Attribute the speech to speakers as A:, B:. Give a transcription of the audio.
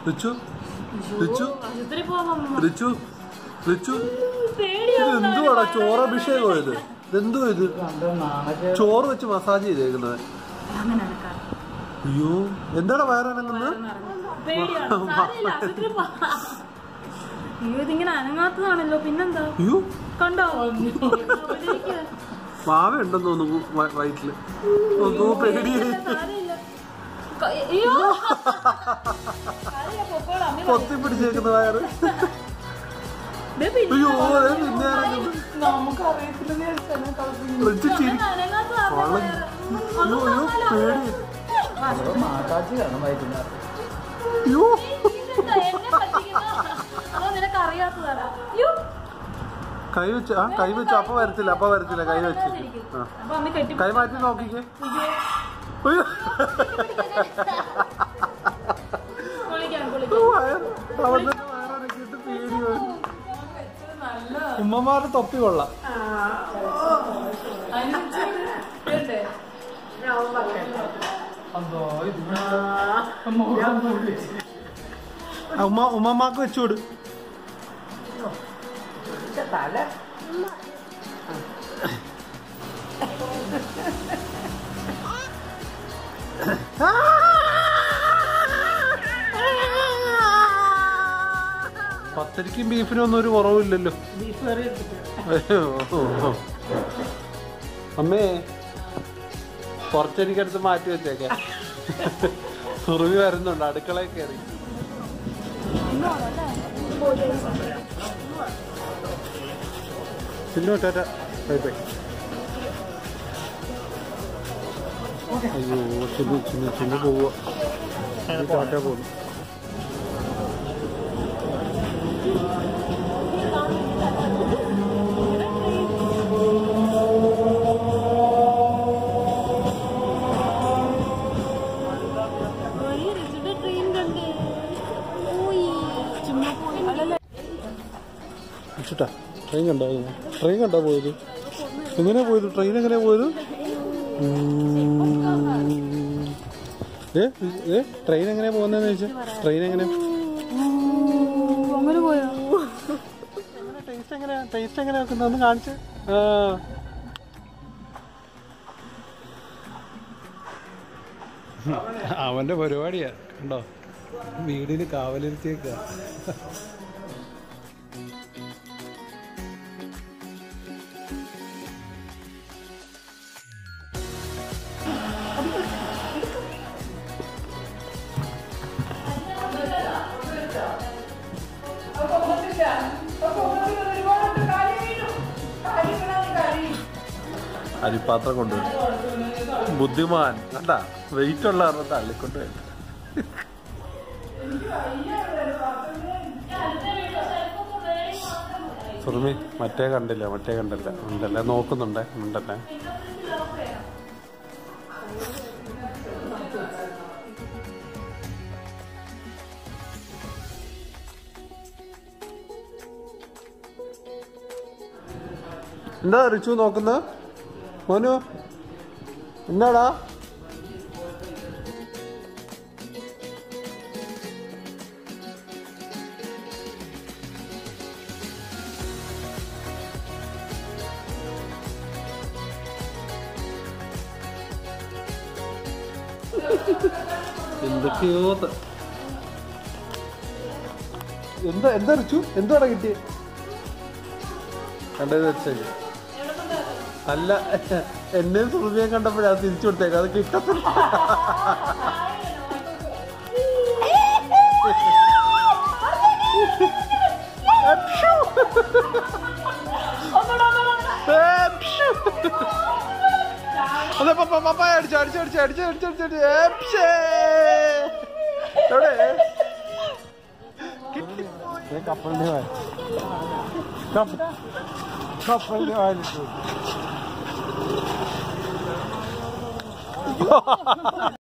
A: റിച്ചു റിച്ചു
B: ആശുപത്രി പോവാം
A: റിച്ചു റിച്ചു ഇത്
B: പേടിയാവുന്നു
A: എന്തുവാടാ ചോറഭിഷേകം ഇത് ഇതെന്തോ ഇത് ചോറ് വെച്ച് മസാജ് ചെയ്തേക്കുന്നത്
B: അങ്ങനെ നടക്കാം
A: അയ്യോ എന്താണ് വയറനങ്ങുന്നത്
B: പേടിയാണ് സാരമില്ല, ആശുപത്രി പോവാം. അയ്യോ ഇതിങ്ങനെ അനങ്ങാത്തതാണല്ലോ പിന്നെന്താ
A: അയ്യോ
B: കണ്ടോ അവിടെ ഇരിക്ക്.
A: മാവ ഉണ്ടെന്ന് തോന്നുന്നു വ- വയറ്റില് ഒന്നോ പേടിയായി
B: സാരമില്ല. ക- അയ്യോ സാരമില്ല, പൊക്കോളാം. അമ്മ
A: പൊത്തി പിടിച്ചേക്കുന്ന വയറ്
B: ദേ പിന്നെ
A: അയ്യോ ദേ പിന്നെ ഇറങ്ങുന്നു. റിച്ചു ചിരി
B: അനങ്ങാത്തതാ
A: വള്ളം അയ്യോ അയ്യോ പേടി അയ്യോ
B: ഇതെന്താ എന്നെ പറ്റിക്കുന്ന? അതോ നിനക്ക് അറിയാത്തതാണോ അയ്യോ
A: കൈ വെച്ച് ആ കൈ വെച്ച് അപ്പ വരത്തില്ല അപ്പ വരത്തില്ല കൈ വെച്ച് ആ
B: അപ്പൊ അമ്മ കെട്ടി
A: കൈ മാറ്റി നോക്കിക്കേ അയ്യോ
B: കുളിക്കാം കുളിക്കാം
A: വയറ് അവന്റെ വയറനക്കിട്ട് പേടി വരും ഉമ്മമാരുടെ തൊപ്പി കൊള്ളാം ആ, ഉമ്മ ഉമ്മമാക്ക് വെച്ചുകൊടു പത്തരിക്കും ബീഫിനും ഒന്നും ഒരു കുറവില്ലല്ലോ അയ്യോ. അമ്മേ കുറച്ചെനിക്കടുത്ത് മാറ്റി വെച്ചേക്കെ സുറുവി വരുന്നുണ്ട് അടുക്കളയിൽ കയറി ചിന്നു ടാറ്റ ബൈ ബൈ അയ്യോ ചിന്നു ചിന്നു ചിന്നു പോവുക ടാറ്റ പോകുന്നു
B: വഴി റിസിഡ് ട്രെയിൻ കണ്ടേ പോയി ചുമ്മാ പോയി അല്ലല്ല
A: ഇച്ചിട്ടാ ട്രെയിൻ കണ്ടോ ട്രെയിൻ കണ്ടോ പോയത് എങ്ങനെയാ പോയത് ട്രെയിൻ എങ്ങനെയാ പോയത് ഉം. ഏ ഏ ട്രെയിൻ എങ്ങനെയാ പോകുന്നതെന്ന് ചോദിച്ചാൽ ട്രെയിൻ എങ്ങനെയാ
B: അങ്ങനെ പോയോ
A: ടേസ്റ്റ് എങ്ങനെയാ ടേസ്റ്റ് എങ്ങനെയാ വെക്കുന്നത് ഒന്ന് കാണിച്ച് ആ അവന്റെ പരിപാടിയാ കണ്ടോ വീടിന് കാവലിരുത്തിയേക്ക അരിപ്പാത്രം കൊണ്ടുവരും ബുദ്ധിമാൻ കണ്ട വെയിറ്റ് ഉള്ള കാരണം തള്ളിക്കൊണ്ട് വരും സുറുമി മറ്റേ കണ്ടില്ല മറ്റേ കണ്ടില്ല ഉണ്ടല്ലേ നോക്കുന്നുണ്ടേ ഉണ്ടല്ലേ എന്താ റിച്ചു നോക്കുന്ന മോനു എന്താടാ എന്തൊക്കെയോ ത- എന്താ എന്താ റിച്ചു എന്താടാ കിട്ടിയേ കണ്ടത് വെച്ചേ അല്ല എന്നെ സുറുമിയെ കണ്ടപ്പോഴാ തിരിച്ചു കൊടുത്തേക്ക് അത് കിട്ടത്തില്ല എപ്ഷു. അതെ പപ്പ പപ്പായ അടിച്ചു അടിച്ചു അടിച്ചു അടിച്ചു അടിച്ചു അടിച്ചു അടിച്ചു എപ്ഷേ. എവിടെ കിട്ടി. ദേ കപ്പലിന്റെ വായ കപ്പ- കപ്പലിന്റെ വായിലിട്ടു